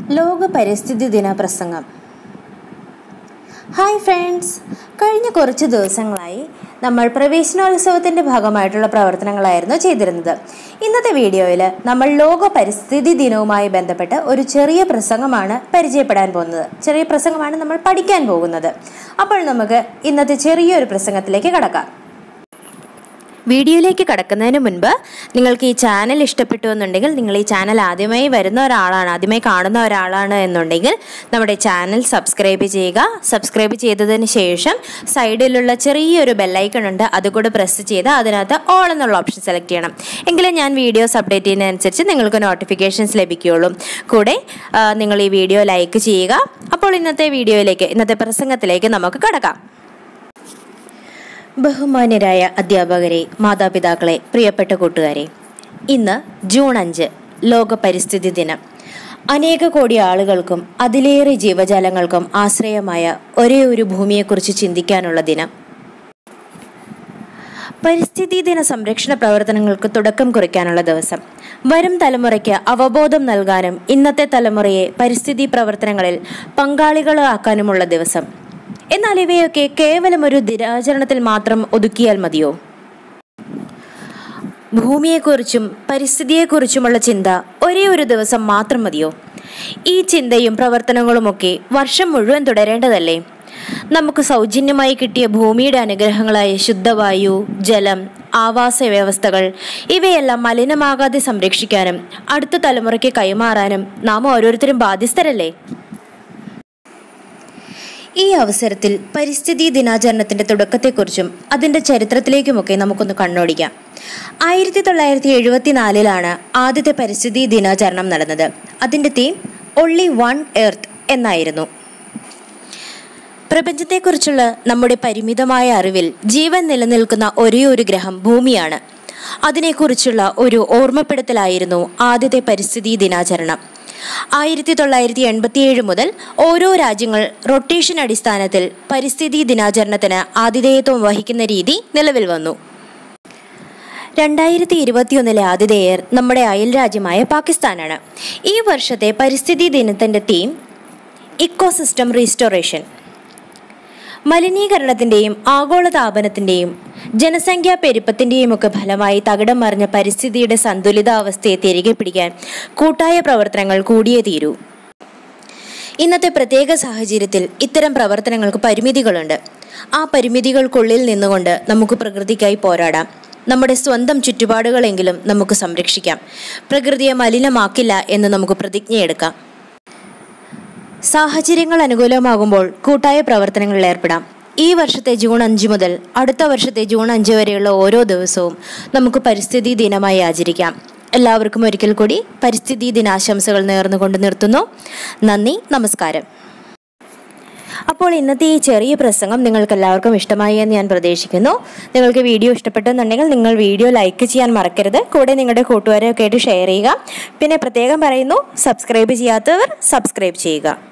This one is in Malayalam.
ലോക പരിസ്ഥിതി ദിന പ്രസംഗം ഹായ് ഫ്രണ്ട്സ് കഴിഞ്ഞ കുറച്ച് ദിവസങ്ങളായി നമ്മൾ പ്രവേശനോത്സവത്തിൻ്റെ ഭാഗമായിട്ടുള്ള പ്രവർത്തനങ്ങളായിരുന്നു ചെയ്തിരുന്നത് ഇന്നത്തെ വീഡിയോയിൽ നമ്മൾ ലോക പരിസ്ഥിതി ദിനവുമായി ബന്ധപ്പെട്ട് ഒരു ചെറിയ പ്രസംഗമാണ് പരിചയപ്പെടാൻ പോകുന്നത് ചെറിയ പ്രസംഗമാണ് നമ്മൾ പഠിക്കാൻ പോകുന്നത് അപ്പോൾ നമുക്ക് ഇന്നത്തെ ചെറിയൊരു പ്രസംഗത്തിലേക്ക് കടക്കാം വീഡിയോയിലേക്ക് കടക്കുന്നതിന് മുൻപ് നിങ്ങൾക്ക് ഈ ചാനൽ ഇഷ്ടപ്പെട്ടു എന്നുണ്ടെങ്കിൽ നിങ്ങൾ ഈ ചാനൽ ആദ്യമായി വരുന്ന ഒരാളാണ് ആദ്യമായി കാണുന്ന ഒരാളാണ് എന്നുണ്ടെങ്കിൽ നമ്മുടെ ചാനൽ സബ്സ്ക്രൈബ് ചെയ്യുക സബ്സ്ക്രൈബ് ചെയ്തതിന് ശേഷം സൈഡിലുള്ള ചെറിയൊരു ബെല്ലൈക്കൺ ഉണ്ട് അതുകൂടെ പ്രസ് ചെയ്ത് അതിനകത്ത് ഓൾ എന്നുള്ള ഓപ്ഷൻ സെലക്ട് ചെയ്യണം എങ്കിലേ ഞാൻ വീഡിയോസ് അപ്ഡേറ്റ് ചെയ്യുന്നതനുസരിച്ച് നിങ്ങൾക്ക് നോട്ടിഫിക്കേഷൻസ് ലഭിക്കുകയുള്ളൂ കൂടെ ആ, നിങ്ങൾ ഈ വീഡിയോ ലൈക്ക് ചെയ്യുക അപ്പോൾ ഇന്നത്തെ വീഡിയോയിലേക്ക് ഇന്നത്തെ പ്രസംഗത്തിലേക്ക് നമുക്ക് കടക്കാം ബഹുമാന്യരായ അധ്യാപകരെ മാതാപിതാക്കളെ പ്രിയപ്പെട്ട കൂട്ടുകാരെ ഇന്ന് ജൂൺ അഞ്ച് ലോക പരിസ്ഥിതി ദിനം അനേക കോടി ആളുകൾക്കും അതിലേറെ ജീവജാലങ്ങൾക്കും ആശ്രയമായ ഒരേ ഒരു ഭൂമിയെക്കുറിച്ച് ചിന്തിക്കാനുള്ള ദിനം പരിസ്ഥിതി ദിന സംരക്ഷണ പ്രവർത്തനങ്ങൾക്ക് തുടക്കം കുറിക്കാനുള്ള ദിവസം വരും തലമുറയ്ക്ക് അവബോധം നൽകാനും ഇന്നത്തെ തലമുറയെ പരിസ്ഥിതി പ്രവർത്തനങ്ങളിൽ പങ്കാളികളാക്കാനുമുള്ള ദിവസം എന്നാൽ ഇവയൊക്കെ കേവലം ഒരു ദിനാചരണത്തിൽ മാത്രം ഒതുക്കിയാൽ മതിയോ ഭൂമിയെക്കുറിച്ചും പരിസ്ഥിതിയെക്കുറിച്ചുമുള്ള ചിന്ത ഒരേ ഒരു ദിവസം മാത്രം മതിയോ ഈ ചിന്തയും പ്രവർത്തനങ്ങളുമൊക്കെ വർഷം മുഴുവൻ തുടരേണ്ടതല്ലേ നമുക്ക് സൗജന്യമായി കിട്ടിയ ഭൂമിയുടെ അനുഗ്രഹങ്ങളായ ശുദ്ധവായു ജലം ആവാസ വ്യവസ്ഥകൾ ഇവയെല്ലാം മലിനമാകാതെ സംരക്ഷിക്കാനും അടുത്ത തലമുറയ്ക്ക് കൈമാറാനും നാം ഓരോരുത്തരും ബാധ്യസ്ഥരല്ലേ ഈ അവസരത്തിൽ പരിസ്ഥിതി ദിനാചരണത്തിന്റെ തുടക്കത്തെക്കുറിച്ചും അതിന്റെ ചരിത്രത്തിലേക്കുമൊക്കെ നമുക്കൊന്ന് കണ്ണോടിക്കാം ആയിരത്തി തൊള്ളായിരത്തി എഴുപത്തിനാലിലാണ് ആദ്യത്തെ പരിസ്ഥിതി ദിനാചരണം നടന്നത് അതിന്റെ തീം ഒൺലി വൺ എർത്ത് എന്നായിരുന്നു പ്രപഞ്ചത്തെക്കുറിച്ചുള്ള നമ്മുടെ പരിമിതമായ അറിവിൽ ജീവൻ നിലനിൽക്കുന്ന ഒരേ ഒരു ഗ്രഹം ഭൂമിയാണ് അതിനെക്കുറിച്ചുള്ള ഒരു ഓർമ്മപ്പെടുത്തലായിരുന്നു ആദ്യത്തെ പരിസ്ഥിതി ദിനാചരണം ആയിരത്തി തൊള്ളായിരത്തി എൺപത്തിയേഴ് മുതൽ ഓരോ രാജ്യങ്ങൾ റൊട്ടേഷൻ അടിസ്ഥാനത്തിൽ പരിസ്ഥിതി ദിനാചരണത്തിന് ആതിഥേയത്വം വഹിക്കുന്ന രീതി നിലവിൽ വന്നു രണ്ടായിരത്തി ഇരുപത്തിയൊന്നിലെ ആതിഥേയർ നമ്മുടെ അയൽ രാജ്യമായ പാകിസ്ഥാനാണ് ഈ വർഷത്തെ പരിസ്ഥിതി ദിനത്തിന്റെ തീം ഇക്കോസിസ്റ്റം റീസ്റ്റോറേഷൻ മലിനീകരണത്തിന്റെയും ആഗോളതാപനത്തിന്റെയും ജനസംഖ്യാ പെരുപ്പത്തിന്റെയും ഒക്കെ ഫലമായി തകിടം മറിഞ്ഞ പരിസ്ഥിതിയുടെ സന്തുലിതാവസ്ഥയെ തിരികെ പിടിക്കാൻ കൂട്ടായ പ്രവർത്തനങ്ങൾ കൂടിയേ തീരൂ ഇന്നത്തെ പ്രത്യേക സാഹചര്യത്തിൽ ഇത്തരം പ്രവർത്തനങ്ങൾക്ക് പരിമിതികളുണ്ട് ആ പരിമിതികൾക്കുള്ളിൽ നിന്നുകൊണ്ട് നമുക്ക് പ്രകൃതിക്കായി പോരാടാം നമ്മുടെ സ്വന്തം ചുറ്റുപാടുകളെങ്കിലും നമുക്ക് സംരക്ഷിക്കാം പ്രകൃതിയെ മലിനമാക്കില്ല എന്ന് നമുക്ക് പ്രതിജ്ഞയെടുക്കാം സാഹചര്യങ്ങൾ അനുകൂലമാകുമ്പോൾ കൂട്ടായ പ്രവർത്തനങ്ങളിൽ ഏർപ്പെടാം ഈ വർഷത്തെ ജൂൺ അഞ്ച് മുതൽ അടുത്ത വർഷത്തെ ജൂൺ അഞ്ച് വരെയുള്ള ഓരോ ദിവസവും നമുക്ക് പരിസ്ഥിതി ദിനമായി ആചരിക്കാം എല്ലാവർക്കും ഒരിക്കൽ കൂടി പരിസ്ഥിതി ദിനാശംസകൾ നേർന്നുകൊണ്ട് നിർത്തുന്നു നന്ദി നമസ്കാരം അപ്പോൾ ഇന്നത്തെ ഈ ചെറിയ പ്രസംഗം നിങ്ങൾക്ക് എല്ലാവർക്കും ഇഷ്ടമായി എന്ന് ഞാൻ പ്രതീക്ഷിക്കുന്നു നിങ്ങൾക്ക് വീഡിയോ ഇഷ്ടപ്പെട്ടെന്നുണ്ടെങ്കിൽ നിങ്ങൾ വീഡിയോ ലൈക്ക് ചെയ്യാൻ മറക്കരുത് കൂടെ നിങ്ങളുടെ കൂട്ടുകാരെയൊക്കെ ആയിട്ട് ഷെയർ ചെയ്യുക പിന്നെ പ്രത്യേകം പറയുന്നു സബ്സ്ക്രൈബ് ചെയ്യാത്തവർ സബ്സ്ക്രൈബ് ചെയ്യുക